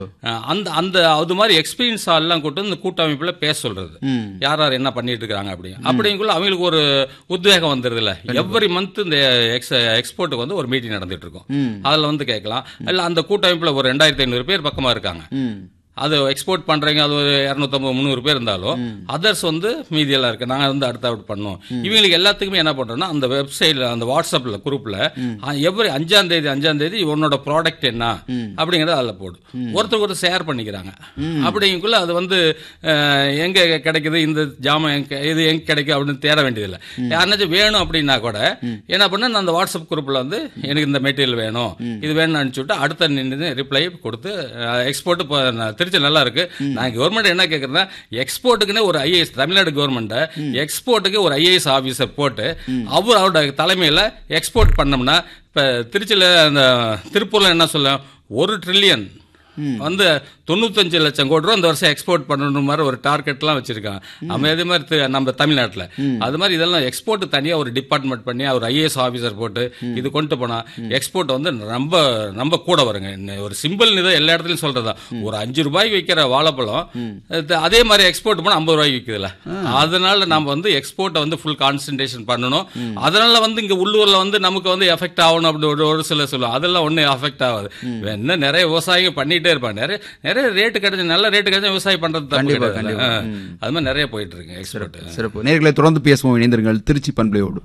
அஹ் அந்த அந்த அது மாதிரி எக்ஸ்பீரியன்ஸ் எல்லாம் கூட்டு வந்து இந்த கூட்டமைப்புல பேச சொல்றது யார் யார் என்ன பண்ணிட்டு இருக்காங்க அப்படி அப்படிங்குள்ள அவங்களுக்கு ஒரு உத்வேகம் வந்துருதுல எவ்ரி மந்த் இந்த எக்ஸ் எக்ஸ்போர்ட்டுக்கு வந்து ஒரு மீட்டிங் நடந்துட்டு இருக்கும் அதுல வந்து கேட்கலாம் இல்ல அந்த கூட்டமைப்புல ஒரு ரெண்டாயிரத்தி ஐநூறு பேர் பக்கமா இருக்காங்க அது எக்ஸ்போர்ட் பண்றீங்க அது ஒரு இரநூத்தம்பது முந்நூறு பேர் இருந்தாலும் அதர்ஸ் வந்து மீதியெல்லாம் இருக்கு நாங்க வந்து அடுத்த அவுட் பண்ணோம் இவங்களுக்கு எல்லாத்துக்குமே என்ன பண்றோம்னா அந்த வெப்சைட்ல அந்த வாட்ஸ்அப்ல குரூப்ல எவ்ரி அஞ்சாம் தேதி அஞ்சாம் தேதி உன்னோட ப்ராடக்ட் என்ன அப்படிங்கறத அதில் போடு ஒருத்தருக்கு ஒருத்தர் ஷேர் பண்ணிக்கிறாங்க அப்படிங்கக்குள்ள அது வந்து அஹ், எங்க கிடைக்குது இந்த ஜாமான் எங்க- இது எங்க கிடைக்கும் அப்படின்னு தேட வேண்டியதில்லை யாருனாச்சும் வேணும் அப்படின்னா கூட என்ன பண்ண நான் அந்த வாட்ஸ்அப் குரூப்ல வந்து எனக்கு இந்த மெட்டீரியல் வேணும் இது வேணும்னு அனுப்பிச்சு விட்டு அடுத்த நின்று ரிப்ளை கொடுத்து எக்ஸ்போர்ட் இப்போ நான் திருச்சி நல்லா இருக்கு நான் கவர்மெண்ட் என்ன கேட்கறேன்னா எக்ஸ்போர்ட்டுக்குன்னு ஒரு ஐஏஎஸ் தமிழ்நாடு கவர்மெண்ட் எக்ஸ்போர்ட்டுக்கு ஒரு ஐஏஎஸ் ஆபீசர் போட்டு அவர் அவரோட தலைமையில எக்ஸ்போர்ட் பண்ணோம்னா இப்ப திருச்சியில அந்த திருப்பூர்ல என்ன சொல்ல ஒரு ட்ரில்லியன் வந்து தொண்ணூத்தஞ்சு லட்சம் கோடி ரூபா இந்த வருஷம் எக்ஸ்போர்ட் பண்ணணும் மாதிரி ஒரு டார்கெட்லாம் வச்சிருக்காங்க நம்ம அதே மாதிரி தி- நம்ம தமிழ்நாட்டில் அது மாதிரி இதெல்லாம் எக்ஸ்போர்ட் தனியா ஒரு டிபார்ட்மெண்ட் பண்ணி ஒரு ஐஏஎஸ் ஆபீசர் போட்டு இது கொண்டு போனா எக்ஸ்போர்ட் வந்து ரொம்ப ரொம்ப கூட வருங்க இன்ன ஒரு சிம்பிள் இதை எல்லா இடத்துலயும் சொல்றதா ஒரு அஞ்சு ரூபாய்க்கு விற்கிற வாழைப்பழம் இது அதே மாதிரி எக்ஸ்போர்ட் பண்ணா ஐம்பது ரூபாய்க்கு விற்குதுல அதனால நம்ம வந்து எக்ஸ்போர்ட்டை வந்து ஃபுல் கான்சன்ட்ரேஷன் பண்ணணும் அதனால வந்து இங்க உள்ளூர்ல வந்து நமக்கு வந்து எஃபெக்ட் ஆகணும் அப்படி ஒரு ஒரு சில சொல்லுவோம் அதெல்லாம் ஒன்றும் எஃபெக்ட் ஆகாது இன்னும் நிறைய விவசாயிங்க பண்ணிட்டே இருப்பாங்க நிறைய நிறைய ரேட்டு கிடைச்ச நல்ல ரேட்டு கிடைச்சா விவசாயம் பண்றது தப்பு கண்டிப்பா, கிடையாது. கண்டிப்பா. ஆ. அது மாதிரி நிறைய போயிட்டு இருக்கு எக்ஸ்போர்ட் சிறப்பு நேர்களை தொடர்ந்து பேசுவோம் இணைந்திருங்கள் திருச்சி பண்பலையோடு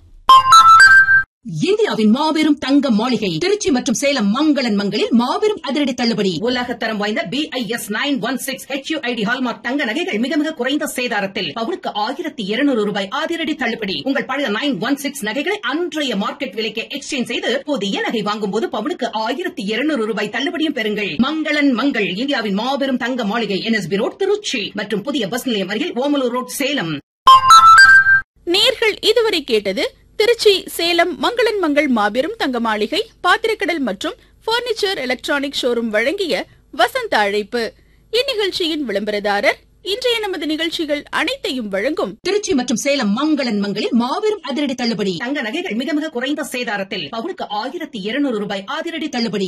இந்தியாவின் மாபெரும் தங்க மாளிகை திருச்சி மற்றும் சேலம் மங்களன் மங்களில் மாபெரும் அதிரடி தள்ளுபடி உலக தரம் வாய்ந்த B I S nine one six HUID hallmark தங்க நகைகள் மிக மிக குறைந்த சேதாரத்தில் பவுனுக்கு ஆயிரத்தி இருநூறு ரூபாய் அதிரடி தள்ளுபடி உங்கள் பழைய நைன் ஒன் சிக்ஸ் நகைகளை அன்றைய மார்க்கெட் விலைக்கு எக்ஸ்சேஞ்ச் செய்து புதிய நகை வாங்கும் போது பவுனுக்கு ஆயிரத்தி இருநூறு ரூபாய் தள்ளுபடியும் பெறுங்கள் மங்களன் மங்கள் இந்தியாவின் மாபெரும் தங்க மாளிகை என்எஸ்பி ரோட் திருச்சி மற்றும் புதிய பஸ் நிலையம் அருகில் ஓமலூர் ரோட் சேலம் நேர்கள் இதுவரை கேட்டது திருச்சி சேலம் மங்களன் மங்கள் மாபெரும் தங்க மாளிகை பாத்திரக்கடல் மற்றும் பர்னிச்சர் எலக்ட்ரானிக் ஷோரூம் வழங்கிய வசந்த அழைப்பு இந்நிகழ்ச்சியின் விளம்பரதாரர் இன்றைய நமது நிகழ்ச்சிகள் அனைத்தையும் வழங்கும் திருச்சி மற்றும் சேலம் மங்களன் மங்களில் மாபெரும் அதிரடி தள்ளுபடி தங்க நகைகள் மிக மிக குறைந்த சேதாரத்தில் பவுனுக்கு ஆயிரத்தி இருநூறு ரூபாய் அதிரடி தள்ளுபடி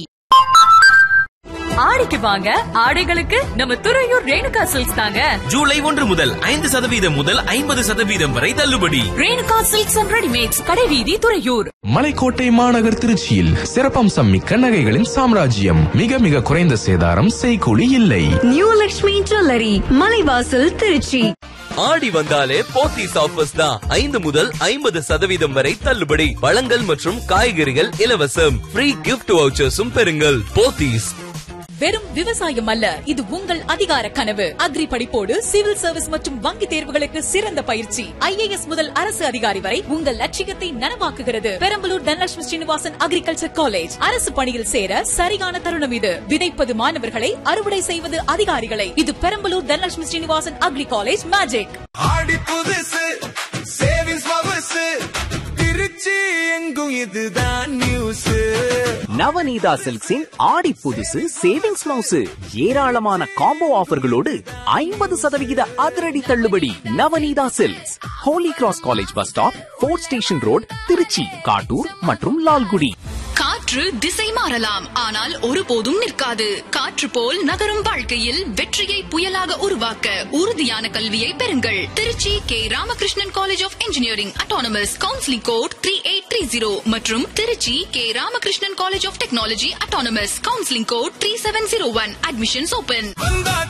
ஆடிக்கு வாங்க ஆடைகளுக்கு நம்ம துறையூர் ரேணுகா சில்க்ஸ் தாங்க ஜூலை ஒன்று முதல் ஐந்து சதவீதம் முதல் ஐம்பது சதவீதம் வரை தள்ளுபடி ரேணுகா சில்க்ஸ் அண்ட் ரெடிமேட்ஸ் கடைவீதி துறையூர் மலைக்கோட்டை மாநகர் திருச்சியில் சிறப்பம்சம் மிக்க நகைகளின் சாம்ராஜ்யம் மிக மிக குறைந்த சேதாரம் செய்கூலி இல்லை நியூ லக்ஷ்மி ஜுவல்லரி மலைவாசல் திருச்சி ஆடி வந்தாலே போத்தீஸ் ஆஃபர்ஸ் தான் ஐந்து முதல் ஐம்பது சதவீதம் வரை தள்ளுபடி பழங்கள் மற்றும் காய்கறிகள் இலவசம் ஃப்ரீ கிஃப்ட் வவுச்சர்ஸும் பெறுங்கள் போத்தீஸ் வெறும் விவசாயம் அல்ல இது உங்கள் அதிகார கனவு அக்ரி படிப்போடு சிவில் சர்வீஸ் மற்றும் வங்கி தேர்வுகளுக்கு சிறந்த பயிற்சி ஐஏஎஸ் முதல் அரசு அதிகாரி வரை உங்கள் லட்சியத்தை நனவாக்குகிறது பெரம்பலூர் தனலட்சுமி ஸ்ரீனிவாசன் அக்ரிகல்ச்சர் காலேஜ் அரசு பணியில் சேர சரியான தருணம் இது விதைப்பது மாணவர்களை அறுவடை செய்வது அதிகாரிகளை இது Perambalur Dhanalakshmi Srinivasan agri college magic Aadi புதுசு சேவிங்ஸ் பவசு திருச்சி எங்கும் இதுதான் நியூஸ் நவநீதா சில்க்ஸின் ஆடி புதுசு சேவிங்ஸ் பிளவுஸ் ஏராளமான காம்போ ஆஃபர்களோடு ஐம்பது சதவிகித அதிரடி தள்ளுபடி Navaneetha silks holy cross college bus stop fort station road Trichy Kattur மற்றும் லால்குடி காற்று திசை மாறலாம் ஆனால் ஒருபோதும் நிற்காது காற்று போல் நகரும் வாழ்க்கையில் வெற்றியை புயலாக உருவாக்க உறுதியான கல்வியை பெறுங்கள் Trichy K Ramakrishnan college of engineering autonomous counselling code three eight three zero மற்றும் Trichy K Ramakrishnan college of technology autonomous counselling code three seven zero one admissions open